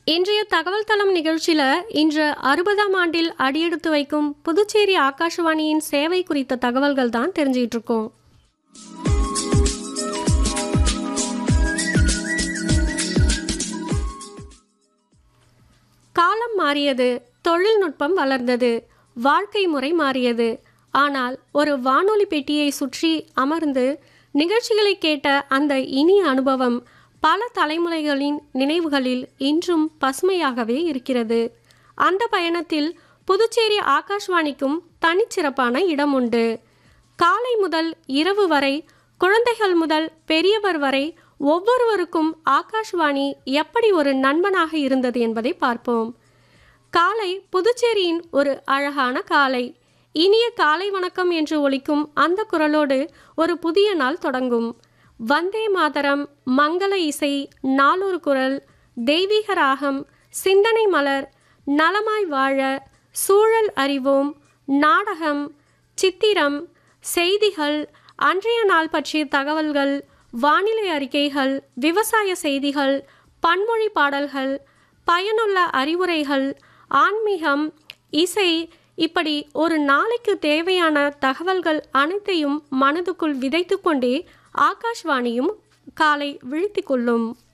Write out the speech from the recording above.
இன்றைய தகவல் தளம் நிகழ்ச்சியில் இன்று அறுபதாம் ஆண்டில் அடியெடுத்து வைக்கும் புதுச்சேரி ஆகாஷவாணியின் சேவை குறித்த தகவல்கள் தான் தெரிஞ்சிட்டு இருக்கோம் காலம் மாறியது தொழில்நுட்பம் வளர்ந்தது வாழ்க்கை முறை மாறியது ஆனால் ஒரு வானொலி பெட்டியை சுற்றி அமர்ந்து நிகழ்ச்சிகளை கேட்ட அந்த இனிய அனுபவம் பல தலைமுறைகளின் நினைவுகளில் இன்றும் பசுமையாகவே இருக்கிறது அந்த பயணத்தில் புதுச்சேரி ஆகாஷ்வாணிக்கும் தனிச்சிறப்பான இடம் உண்டு காலை முதல் இரவு வரை குழந்தைகள் முதல் பெரியவர் வரை ஒவ்வொருவருக்கும் ஆகாஷ்வாணி எப்படி ஒரு நண்பனாக இருந்தது என்பதை பார்ப்போம் காலை புதுச்சேரியின் ஒரு அழகான காலை இனிய காலை வணக்கம் என்று ஒலிக்கும் அந்த குரலோடு ஒரு புதிய நாள் தொடங்கும் வந்தே மாதரம் மங்கள இசை நாளொரு குரல் தெய்வீக ராகம் சிந்தனை மலர் நலமாய் வாழ சூழல் அறிவோம் நாடகம் சித்திரம் செய்திகள் அன்றைய நாள் பற்றிய தகவல்கள் வானிலை அறிக்கைகள் விவசாய செய்திகள் பன்மொழி பாடல்கள் பயனுள்ள அறிவுரைகள் ஆன்மீகம் இசை இப்படி ஒரு நாளைக்கு தேவையான தகவல்கள் அனைத்தையும் மனதுக்குள் விதைத்து கொண்டே ஆகாஷ்வாணியும் காலை விழித்து கொள்ளும்